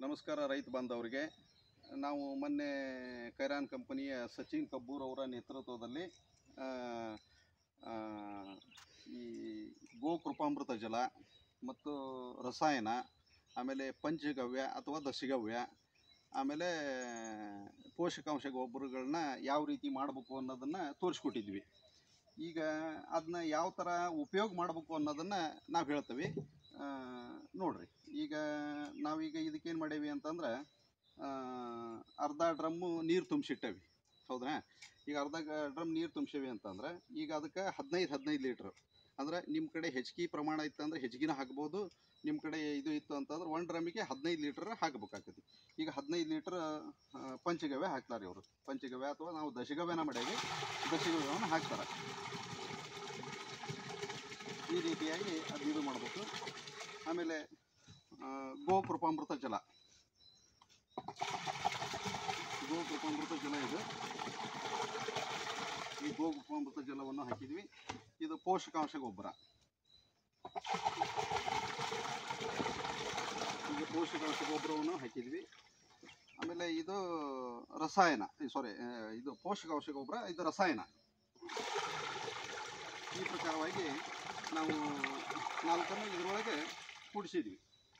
ನಮಸ್ಕಾರ ರೈತ ಬಾಂಧವರಿಗೆ ನಾವು ಮೊನ್ನೆ ಕೈರಾನ್ ಕಂಪನಿಯ ಸಚಿನ್ ಕಬ್ಬೂರ್ ಅವರ ನೇತೃತ್ವದಲ್ಲಿ ಆ, ಆ, ಈ ಗೋ ಕೃಪಾಮೃತ ಜಲ ಮತ್ತು ರಸಾಯನ ಆಮೇಲೆ ಪಂಚಗವ್ಯ ಅಥವಾ ದಶಗವ್ಯ ಆಮೇಲೆ ಪೋಷಕಾಂಶ ಗೊಬ್ಬರಗಳನ್ನ ಯಾವ ರೀತಿ ಮಾಡಬೇಕು ಅನ್ನೋದನ್ನು ತೋರಿಸ್ಕೊಟ್ಟಿದ್ವಿ ಈಗ ಅದನ್ನ ಯಾವ ಥರ ಉಪಯೋಗ ಮಾಡಬೇಕು ಅನ್ನೋದನ್ನು ನಾವು ಹೇಳ್ತೀವಿ ಆ, ನೋಡ್ರಿ ಈಗ ನಾವೀಗ ಇದಕ್ಕೇನು ಮಾಡೇವಿ ಅಂತಂದ್ರೆ ಆ, ಅರ್ಧ ಡ್ರಮ್ಮು ನೀರು ತುಂಬಿಸಿಟ್ಟೇವಿ ಹೌದಾ ಈಗ ಅರ್ಧ ಡ್ರಮ್ ನೀರು ತುಂಬಿಸೇವಿ ಅಂತಂದ್ರೆ ಈಗ ಅದಕ್ಕೆ ಹದಿನೈದು ಹದಿನೈದು ಲೀಟ್ರ್ ಅಂದ್ರೆ ನಿಮ್ಮ ಕಡೆ ಹೆಚ್ಚಿಗೆ ಪ್ರಮಾಣ ಇತ್ತು ಅಂದ್ರೆ ಹೆಚ್ಚಿಗೆನ ಹಾಕ್ಬೋದು ನಿಮ್ಮ ಕಡೆ ಇದು ಇತ್ತು ಅಂತಂದ್ರೆ ಒಂದು ಡ್ರಮ್ಮಿಗೆ ಹದಿನೈದು ಲೀಟ್ರ್ ಹಾಕಬೇಕಾಗ್ತದೆ ಈಗ ಹದಿನೈದು ಲೀಟ್ರ್ ಪಂಚಗವ್ಯ ಹಾಕ್ತಾರೆ ಇವರು ಪಂಚಗವ್ಯ ಅಥವಾ ನಾವು ದಶಗವ್ಯನ ಮಾಡೇವಿ ದಶಗವ್ಯವನ್ನು ಹಾಕ್ತಾರೆ ಈ ರೀತಿಯಾಗಿ ಅದು ಇದು ಮಾಡಬೇಕು ಆಮೇಲೆ ಆ, ಗೋ ಕೃಪಾಮೃತ ಜಲ ಗೋ ಕೃಪಾಮೃತ ಜಲ ಇದು ಈ ಗೋ ಕೃಪಾಮೃತ ಜಲವನ್ನು ಹಾಕಿದ್ವಿ ಇದು ಪೋಷಕಾಂಶ ಗೊಬ್ಬರ ಈಗ ಪೋಷಕಾಂಶ ಗೊಬ್ಬರವನ್ನು ಹಾಕಿದ್ವಿ ಆಮೇಲೆ ಇದು ರಸಾಯನ ಸಾರಿ ಇದು ಪೋಷಕಾಂಶ ಗೊಬ್ಬರ ಇದು ರಸಾಯನ ಈ ಪ್ರಕಾರವಾಗಿ ನಾವು ನಾಲ್ಕನ್ನು ಇದರೊಳಗೆ ಕೂಡಿಸಿದ್ವಿ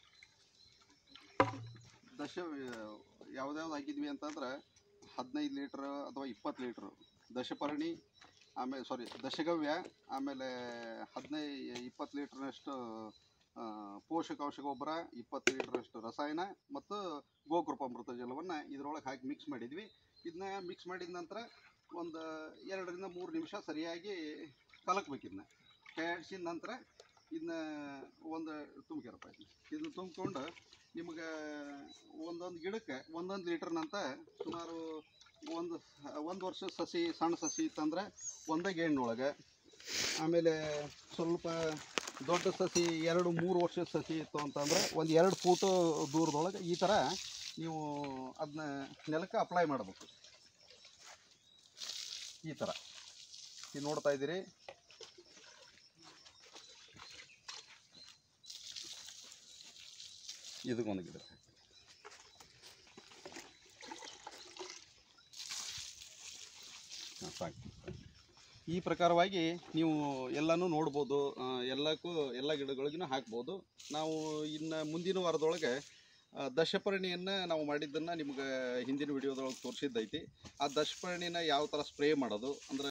ದಶ ಯಾವ್ದ್ಯಾವ್ದು ಹಾಕಿದ್ವಿ ಅಂತಂದ್ರೆ ಹದಿನೈದು ಲೀಟ್ರ್ ಅಥವಾ ಇಪ್ಪತ್ತು ಲೀಟ್ರ್ ದಶಪರ್ಣಿ ಆಮೇಲೆ ಸಾರಿ ದಶಗವ್ಯ ಆಮೇಲೆ ಹದಿನೈದು ಇಪ್ಪತ್ತು ಲೀಟ್ರ್ನಷ್ಟು ಆ, ಪೋಷಕಾಂಶ ಗೊಬ್ಬರ ಇಪ್ಪತ್ತು ಲೀಟ್ರಷ್ಟು ರಸಾಯನ ಮತ್ತು ಗೋಕೃಪಾಮೃತ ಜಲವನ್ನು ಇದರೊಳಗೆ ಹಾಕಿ ಮಿಕ್ಸ್ ಮಾಡಿದ್ವಿ ಇದನ್ನ ಮಿಕ್ಸ್ ಮಾಡಿದ ನಂತರ ಒಂದು ಎರಡರಿಂದ ಮೂರು ನಿಮಿಷ ಸರಿಯಾಗಿ ಕಲಕ್ಬೇಕು ಇದನ್ನ ಕೈ ಆಡಿಸಿದ ನಂತರ ಇದನ್ನ ಒಂದು ತುಂಬ್ಕ್ಯಾರಪ್ಪ ಇದನ್ನ ಇದನ್ನ ತುಂಬಿಕೊಂಡು ನಿಮ್ಗೆ ಒಂದೊಂದು ಗಿಡಕ್ಕೆ ಒಂದೊಂದು ಲೀಟ್ರ್ನಂತ ಸುಮಾರು ಒಂದು ಒಂದು ವರ್ಷ ಸಸಿ ಸಣ್ಣ ಸಸಿ ಇತ್ತಂದ್ರೆ ಒಂದೇ ಗೇಣಿನೊಳಗೆ ಆಮೇಲೆ ಸ್ವಲ್ಪ ದೊಡ್ಡ ಸಸಿ ಎರಡು ಮೂರು ವರ್ಷದ ಸಸಿ ಇತ್ತು ಅಂತಂದ್ರೆ ಒಂದು ಎರಡು ಫೂಟು ದೂರದೊಳಗೆ ಈ ಥರ ನೀವು ಅದನ್ನ ನೆಲಕ್ಕೆ ಅಪ್ಲೈ ಮಾಡಬೇಕು ಈ ಥರ ಇದು ನೋಡ್ತಾ ಇದ್ದೀರಿ ಇದಕ್ಕೊಂದು ಗಿಡ ಹಾಂ ಸಾಕು ಈ ಪ್ರಕಾರವಾಗಿ ನೀವು ಎಲ್ಲನೂ ನೋಡ್ಬೋದು ಆ, ಎಲ್ಲಕ್ಕೂ ಎಲ್ಲ ಗಿಡಗಳಿಗೂ ಹಾಕ್ಬೋದು ನಾವು ಇನ್ನು ಮುಂದಿನ ವಾರದೊಳಗೆ ಆ, ದಶಪರ್ಣಿಯನ್ನು ನಾವು ಮಾಡಿದ್ದನ್ನು ನಿಮ್ಗೆ ಹಿಂದಿನ ವಿಡಿಯೋದೊಳಗೆ ತೋರಿಸಿದ್ದೈತಿ ಆ ದಶಪರ್ಣಿನ ಯಾವ ಥರ ಸ್ಪ್ರೇ ಮಾಡೋದು ಅಂದ್ರೆ